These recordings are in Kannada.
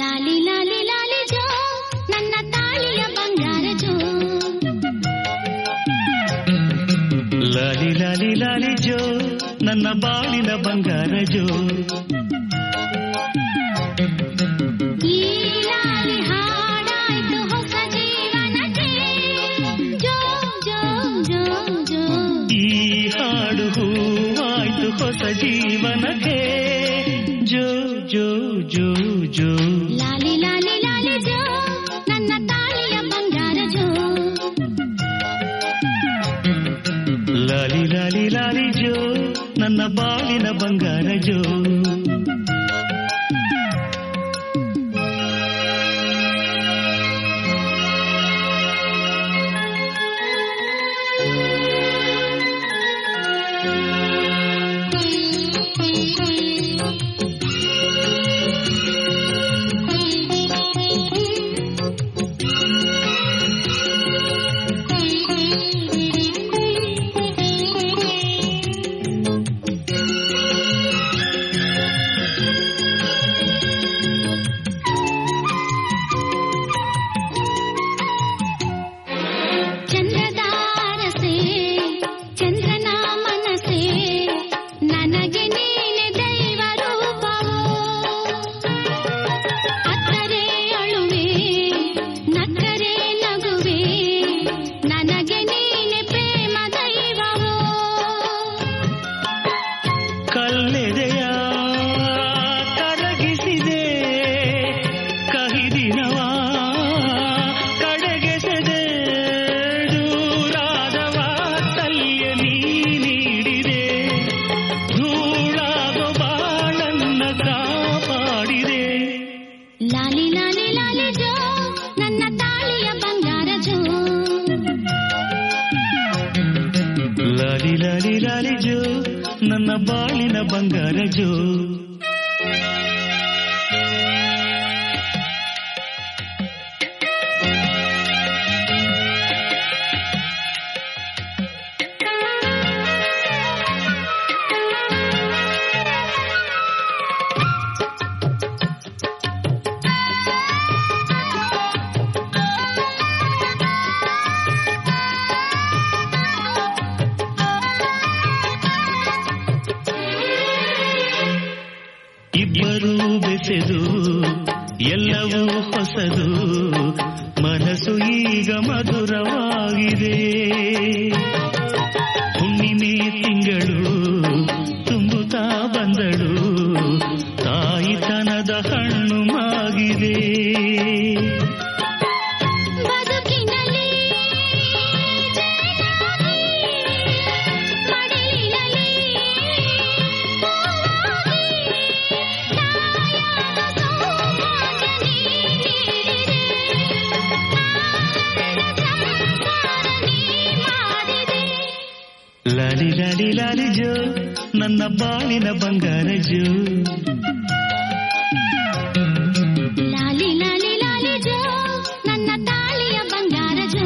ಲಾಲಿ ಲಾಲಿ ಲಾಲಿ ಜೋ ನನ್ನ ತಾಳಿಯ ಬಂಗಾರ ಜೋ ಲಾಲಿ ಲಾಲಿ ಲಾಲಿ ಜೋ ನನ್ನ ಬಾಳಿನ ಬಂಗಾರ ಜೋ ಈ ಲಾಲಿ ಹಾಡಾಯ್ತು ಹೊಸ ಜೀವನಕ್ಕೆ ಜೋ ಜೋ ಜೋ ಜೋ ಈ ಹಾಡು ಹೂವಾಯ್ತು ಹೊಸ ಜೀವನಕ್ಕೆ ಜೋ ಜೋ ಜೋ ಜೋ ಲಾಲಿ ಲಾಲಿ ಲಾಲಿ ಜೋ ನನ್ನ ತಾಳಿಯ ಬಂಗಾರ ಜೋ ಲಾಲಿ ಲಾಲಿ ಲಾಲಿ ಜೋ ನನ್ನ ಬಾಳಿನ ಬಂಗಾರ ಜೋ ಚಂದ್ರದಾರಸೆ ಚಂದ್ರನ ಮನಸೆ ನನಗೆ ನೀನೆ ದೈವ ರೂಪವೋ ಅತ್ತರೆ ಅಳುವೆ ನಕ್ಕರೆ ನಗುವೆ ನನಗೆ ನೀನೆ ಪ್ರೇಮ ದೈವವೋ ಕಲ್ಲೆದೆಯ ಕರಗಿಸಿದೆ ಕಹಿದಿನವ ಕಡೆಗೆಸೆದೆ ದೂರಾದವ ತಲ್ಯ ನೀ ನೀಡಿದೆ ಧೂಳಾಗೋ ಬಾಳನ್ನ ಕಾಪಾಡಿದೆ ಲಾಲಿ ಲಾಲಿ ಲಾಲಿ ಜೋ ನನ್ನ ತಾಳಿಯ ಬಂಗಾರ ಜೋ ಲಾಲಿ ಲಾಲಿ ಲಾಲಿ ಜೋ ನನ್ನ ಬಾಳಿನ ಬಂಗಾರ ಜೋ ಇಬ್ಬರು ಬೆಸೆದು ಎಲ್ಲವೂ ಹೊಸದು ಮನಸ್ಸು ಈಗ ಮಧುರವಾಗಿದೆ ಹುಣ್ಣಿಮೆ ತಿಂಗಳು ತುಂಬುತ್ತಾ ಬಂದಳು ತಾಯಿತನದ ಹಣ್ಣು ಮಾಗಿದೆ ಬದುಕಿನಲ್ಲಿ ಜೇನಾಗಿ, ಮಡಿಲಿನಲ್ಲಿ ಹೂವಾಗಿ, ತಾಯಾದ ಸೌಭಾಗ್ಯ ನೀ ನೀಡಿದೆ. ಆನಂದ ಸಂಸಾರ ನೀ ಮಾಡಿದೆ. ಲಾಲಿ ಲಾಲಿ ಲಾಲಿ ಜೋ ನನ್ನ ಬಾಳಿನ ಬಂಗಾರ ಜೋ ಲಾಲಿ ಲಾಲಿ ಲಾಲಿ ಜೋ ನನ್ನ ತಾಳಿಯ ಬಂಗಾರ ಜೋ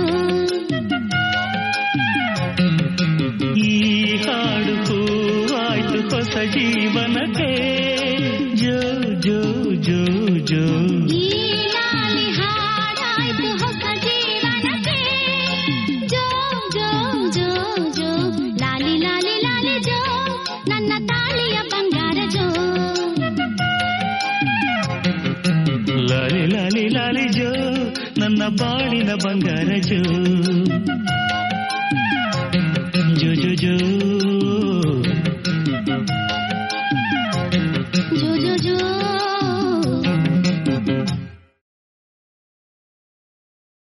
ಈ ಹಾಡು ಹೂವಾಯ್ತು ಹೊಸ ಜೀವನಕ್ಕೆ ಜೋ ಜೋ ಜೋ ಜೋ ಈ ಲಾಲಿ ಹಾಡಾಯ್ತು ಹೊಸ ಜೀವನಕ್ಕೆ ಜೋ ಜೋ ಜೋ ಜೋ ಲಾಲಿ ಲಾಲಿ ಲಾಲಿ ಜೋ ನನ್ನ ತಾಳಿಯ ಬಂಗಾರ ಜೋ ಲಾಲಿ ಲಾಲಿ ಲಾಲಿ ಜೋ ನನ್ನ ಬಾಳಿನ ಬಂಗಾರ ಜೋ